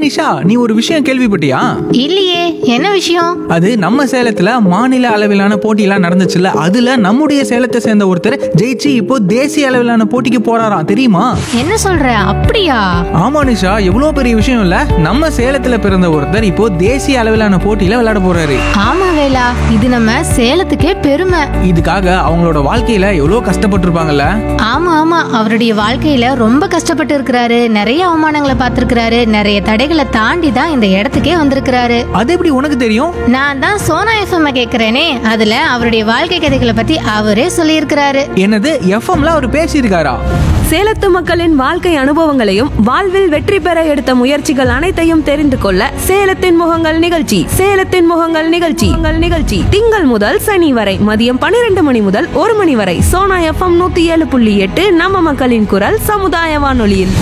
நிஷா நீ ஒரு விஷயம் கேள்விப்பட்டியா இல்லையே என்ன விஷயம் அது நம்ம சேலத்துல மாநில அளவிலான போட்டியெல்லாம் நடந்துச்சுல்ல அதுல நம்முடைய சேலத்தை சேர்ந்த ஒருத்தர் ஜெயிச்சு இப்போ தேசிய அளவிலான போட்டிக்கு போறாராம் தெரியுமா என்ன சொல்ற அப்படியா ஆமா நிஷா எவ்வளோ பெரிய விஷயம் இல்ல நம்ம சேலத்துல பிறந்த ஒருத்தர் இப்போ தேசிய அளவிலான போட்டியில விளையாட போறாரு ஆமா வேலா இது நம்ம சேலத்துக்கே பெருமை இதுக்காக அவங்களோட வாழ்க்கையில எவ்வளோ கஷ்டப்பட்டிருப்பாங்கல்ல ஆமா ஆமா அவருடைய வாழ்க்கையில ரொம்ப கஷ்டப்பட்டு இருக்கிறாரு நிறைய அவமானங்களை பார்த்திருக்கிறாரு நிறைய தடைகளை தாண்டி தான் இந்த இடத்துக்கே வந்திருக்கிறாரு அது எப்படி உனக்கு தெரியும் நான் தான் சோனா எஃப்எம் கேக்குறேனே அதுல அவருடைய வாழ்க்கை கதைகளை பத்தி அவரே சொல்லியிருக்கிறாரு என்னது எஃப்எம்ல அவர் பேசியிருக்காரா சேலத்து மக்களின் வாழ்க்கை அனுபவங்களையும் வாழ்வில் வெற்றி பெற எடுத்த முயற்சிகள் அனைத்தையும் தெரிந்து கொள்ள சேலத்தின் முகங்கள் நிகழ்ச்சி சேலத்தின் முகங்கள் நிகழ்ச்சி உங்கள் நிகழ்ச்சி திங்கள் முதல் சனி வரை மதியம் பன்னிரண்டு மணி முதல் ஒரு மணி வரை சோனா எஃப்எம் நூத்தி ஏழு புள்ளி எட்டு நம்ம மக்களின் குரல் சமுதாய வானொலியில்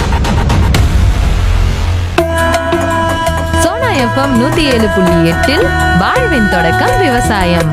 சோனா எஃப்எம் நூத்தி ஏழு புள்ளி எட்டில் வாழ்வின் தொடக்கம் விவசாயம்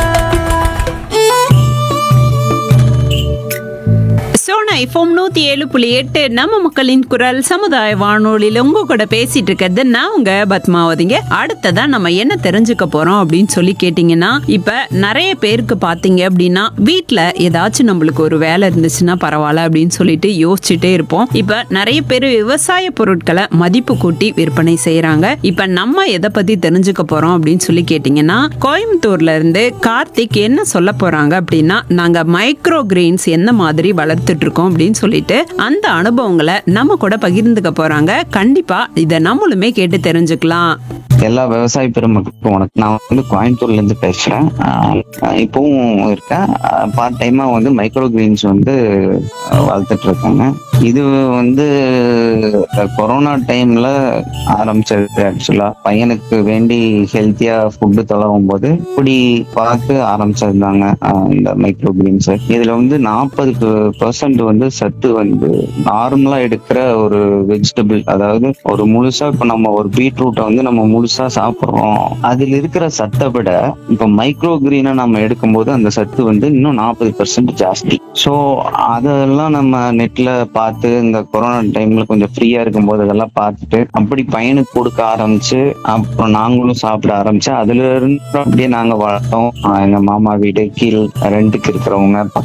சோனா எஃப்எம் நூத்தி ஏழு புள்ளி எட்டு நம்ம மக்களின் குரல் சமுதாய வானொலியில உங்க கூட பேசிட்டு இருக்கிறது நான் உங்க பத்மாவதிங்க அடுத்ததா நம்ம என்ன தெரிஞ்சுக்க போறோம் அப்படின்னு சொல்லி கேட்டீங்கன்னா இப்ப நிறைய பேருக்கு பாத்தீங்க அப்படின்னா வீட்ல ஏதாச்சும் நம்மளுக்கு ஒரு வேலை இருந்துச்சுன்னா பரவாயில்ல அப்படின்னு சொல்லிட்டு யோசிச்சுட்டே இருப்போம் இப்ப நிறைய பேர் விவசாய பொருட்களை மதிப்பு கூட்டி விற்பனை செய்யறாங்க இப்ப நம்ம எதை பத்தி தெரிஞ்சுக்க போறோம் அப்படின்னு சொல்லி கேட்டீங்கன்னா கோயம்புத்தூர்ல இருந்து கார்த்திக் என்ன சொல்ல போறாங்க அப்படின்னா நாங்க மைக்ரோ கிரெயின்ஸ் என்ன மாதிரி வளர்த்துட்டு இருக்கோம் அப்படின்னு சொல்லிட்டு அந்த அனுபவங்களை நம்ம கூட பகிர்ந்துக்க போறாங்க கண்டிப்பா இதை நம்மளுமே கேட்டு தெரிஞ்சுக்கலாம் எல்லா விவசாய பெருமக்களுக்கும் வணக்கம் நான் வந்து கோயம்புத்தூர்ல இருந்து பேசுறேன் ஆஹ் இப்பவும் இருக்கேன் பார்ட் டைமா வந்து மைக்ரோ கிரீன்ஸ் வந்து ஆஹ் வளர்த்துட்டு இருக்காங்க இது வந்து கொரோனா டைம்ல ஆரம்பிச்சது ஆக்சுவலா பையனுக்கு வேண்டி ஹெல்த்தியா ஃபுட்டு தொலைவும் போது இப்படி பார்த்து ஆரம்பிச்சதுதாங்க ஆஹ் இந்த மைக்ரோ கிரீன்ஸ் இதுல வந்து நாற்பது பர்சன்ட் வந்து சத்து வந்து நார்மலா எடுக்கிற ஒரு வெஜிடபிள் அதாவது ஒரு முழுசா இப்ப நம்ம ஒரு பீட்ரூட்டை வந்து நம்ம முழுசா சாப்பிடுறோம் அதுல இருக்கிற சத்தை விட இப்ப மைக்ரோ கிரீனை நம்ம எடுக்கும்போது அந்த சத்து வந்து இன்னும் நாற்பது பர்சன்ட் ஜாஸ்தி ஸோ அதெல்லாம் நம்ம நெட்ல பார்த்து இந்த கொரோனா டைம்ல கொஞ்சம் ஃப்ரீயா இருக்கும்போது அதெல்லாம் பார்த்துட்டு அப்படி பையனுக்கு கொடுக்க ஆரம்பிச்சு அப்புறம் நாங்களும் சாப்பிட ஆரம்பிச்சு அதுல இருந்து அப்படியே நாங்க வளர்த்தோம் ஆஹ் எங்க மாமா வீடு கீழ் ரெண்டுக்கு இருக்கிறவங்க